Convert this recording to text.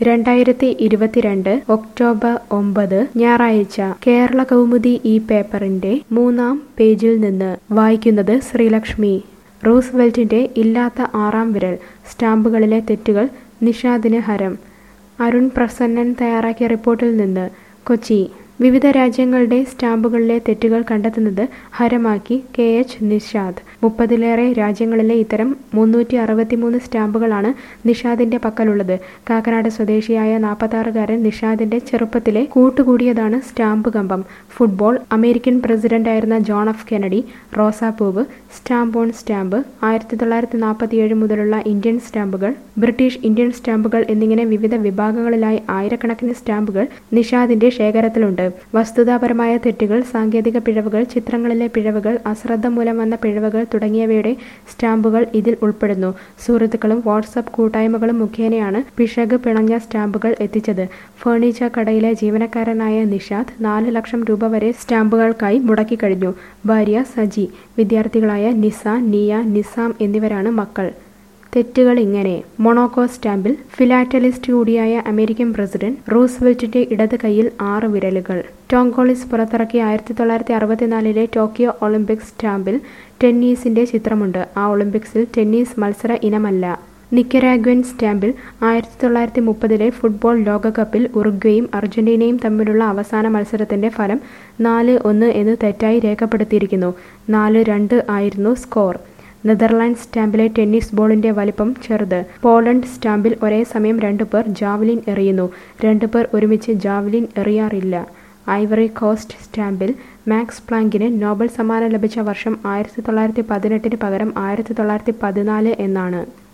രണ്ടായിരത്തി ഇരുപത്തിരണ്ട് ഒക്ടോബർ ഒമ്പത് ഞായറാഴ്ച കേരള കൗമുദി ഈ പേപ്പറിന്റെ മൂന്നാം പേജിൽ നിന്ന് വായിക്കുന്നത് ശ്രീലക്ഷ്മി റൂസ്വെൽറ്റിന്റെ ഇല്ലാത്ത ആറാം വിരൽ സ്റ്റാമ്പുകളിലെ തെറ്റുകൾ നിഷാദിന് ഹരം അരുൺ പ്രസന്നൻ തയ്യാറാക്കിയ റിപ്പോർട്ടിൽ നിന്ന് കൊച്ചി വിവിധ രാജ്യങ്ങളുടെ സ്റ്റാമ്പുകളിലെ തെറ്റുകൾ കണ്ടെത്തുന്നത് ഹരമാക്കി കെ എച്ച് നിഷാദ് മുപ്പതിലേറെ രാജ്യങ്ങളിലെ ഇത്തരം മുന്നൂറ്റി അറുപത്തിമൂന്ന് സ്റ്റാമ്പുകളാണ് നിഷാദിന്റെ പക്കലുള്ളത് കാക്കനാട് സ്വദേശിയായ നാൽപ്പത്താറുകാരൻ നിഷാദിന്റെ ചെറുപ്പത്തിലെ കൂട്ടുകൂടിയതാണ് സ്റ്റാമ്പ് കമ്പം ഫുട്ബോൾ അമേരിക്കൻ പ്രസിഡന്റായിരുന്ന ജോൺ എഫ് കെനഡി റോസാപ്പൂവ് സ്റ്റാമ്പ് ഓൺ സ്റ്റാമ്പ് ആയിരത്തി തൊള്ളായിരത്തി നാൽപ്പത്തിയേഴ് മുതലുള്ള ഇന്ത്യൻ സ്റ്റാമ്പുകൾ ബ്രിട്ടീഷ് ഇന്ത്യൻ സ്റ്റാമ്പുകൾ എന്നിങ്ങനെ വിവിധ വിഭാഗങ്ങളിലായി ആയിരക്കണക്കിന് സ്റ്റാമ്പുകൾ നിഷാദിന്റെ ശേഖരത്തിലുണ്ട് വസ്തുതാപരമായ തെറ്റുകൾ സാങ്കേതിക പിഴവുകൾ ചിത്രങ്ങളിലെ പിഴവുകൾ അശ്രദ്ധ മൂലം വന്ന പിഴവുകൾ തുടങ്ങിയവയുടെ സ്റ്റാമ്പുകൾ ഇതിൽ ഉൾപ്പെടുന്നു സുഹൃത്തുക്കളും വാട്സപ്പ് കൂട്ടായ്മകളും മുഖേനയാണ് പിശക് പിണഞ്ഞ സ്റ്റാമ്പുകൾ എത്തിച്ചത് ഫർണിച്ചർ കടയിലെ ജീവനക്കാരനായ നിഷാദ് നാല് ലക്ഷം രൂപ വരെ സ്റ്റാമ്പുകൾക്കായി മുടക്കിക്കഴിഞ്ഞു ഭാര്യ സജി വിദ്യാർത്ഥികളായ നിസ നിയ നിസാം എന്നിവരാണ് മക്കൾ തെറ്റുകൾ ഇങ്ങനെ മൊണോക്കോ സ്റ്റാമ്പിൽ ഫിലാറ്റലിസ്റ്റ് കൂടിയായ അമേരിക്കൻ പ്രസിഡന്റ് റൂസ്വെൽറ്റിന്റെ ഇടത് കൈയിൽ ആറ് വിരലുകൾ ടോങ്കോളിസ് പുറത്തിറക്കിയ ആയിരത്തി തൊള്ളായിരത്തി അറുപത്തിനാലിലെ ടോക്കിയോ ഒളിമ്പിക്സ് സ്റ്റാമ്പിൽ ടെന്നീസിന്റെ ചിത്രമുണ്ട് ആ ഒളിമ്പിക്സിൽ ടെന്നീസ് മത്സര ഇനമല്ല നിക്കരാഗ്വൻ സ്റ്റാമ്പിൽ ആയിരത്തി തൊള്ളായിരത്തി മുപ്പതിലെ ഫുട്ബോൾ ലോകകപ്പിൽ ഉറുഗ്വയും അർജന്റീനയും തമ്മിലുള്ള അവസാന മത്സരത്തിന്റെ ഫലം നാല് ഒന്ന് എന്ന് തെറ്റായി രേഖപ്പെടുത്തിയിരിക്കുന്നു നാല് രണ്ട് ആയിരുന്നു സ്കോർ നെതർലാൻഡ് സ്റ്റാമ്പിലെ ടെന്നീസ് ബോളിന്റെ വലിപ്പം ചെറുത് പോളണ്ട് സ്റ്റാമ്പിൽ ഒരേ സമയം രണ്ടു പേർ ജാവലിൻ എറിയുന്നു രണ്ടു പേർ ഒരുമിച്ച് ജാവലിൻ എറിയാറില്ല ഐവറി കോസ്റ്റ് സ്റ്റാമ്പിൽ മാക്സ് പ്ലാങ്കിന് നോബൽ സമ്മാനം ലഭിച്ച വർഷം ആയിരത്തി തൊള്ളായിരത്തി പതിനെട്ടിന് പകരം ആയിരത്തി തൊള്ളായിരത്തി പതിനാല് എന്നാണ്